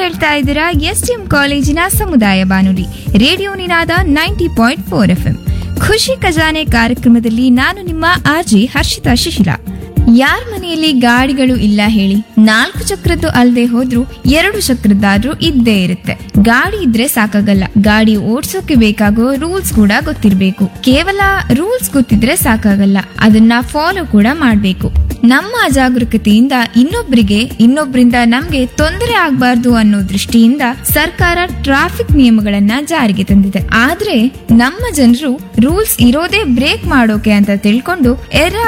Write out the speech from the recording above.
ಕೇಳ್ತಾ ಇದ್ದೀರಾ S M ಕಾಲೇಜಿನ ಸಮುದಾಯ ಬಾನುಲಿ radio Ninada ninety point four F M Khushi Khajane ಕಾರ್ಯಕ್ರಮದಲ್ಲಿ ನಾನು ನಿಮ್ಮ ಆರ್ಜಿ ಹರ್ಷಿತಾ ಶಿಶಿಲಾ ಯಾರ ಮನೆಯಲ್ಲಿ ಗಾಡಿಗಳು ಇಲ್ಲ ಹೇಳಿ ನಾಲ್ಕು ಚಕ್ರದ್ದು ಅಲ್ಲದೆ ಹೋದ್ರೂ ಎರಡು ಚಕ್ರದ್ದಾದ್ರೂ ಇದ್ದೇ ಇರುತ್ತೆ ಗಾಡಿ ಇದ್ರೆ ಸಾಕಾಗಲ್ಲ ಗಾಡಿ ಓಡ್ಸೋಕೆ ಬೇಕಾಗೋ ರೂಲ್ಸ್ ಕೂಡ ಗೊತ್ತಿರ್ಬೇಕು ಕೇವಲ ರೂಲ್ಸ್ ಗೊತ್ತಿದ್ರೆ ಸಾಕಾಗಲ್ಲ ಅದನ್ನ ಫಾಲೋ ಕೂಡ ಮಾಡ್ಬೇಕು ನಮ್ಮ ಅಜಾಗರೂಕತೆಯಿಂದ ಇನ್ನೊಬ್ಬರಿಗೆ ಇನ್ನೊಬ್ಬರಿಂದ ನಮ್ಗೆ ತೊಂದರೆ ಆಗ್ಬಾರ್ದು ಅನ್ನೋ ದೃಷ್ಟಿಯಿಂದ ಸರ್ಕಾರ ಟ್ರಾಫಿಕ್ ನಿಯಮಗಳನ್ನ ಜಾರಿಗೆ ತಂದಿದೆ ಆದ್ರೆ ನಮ್ಮ ಜನರು ರೂಲ್ಸ್ ಇರೋದೇ ಬ್ರೇಕ್ ಮಾಡೋಕೆ ಅಂತ ತಿಳ್ಕೊಂಡು ಎರ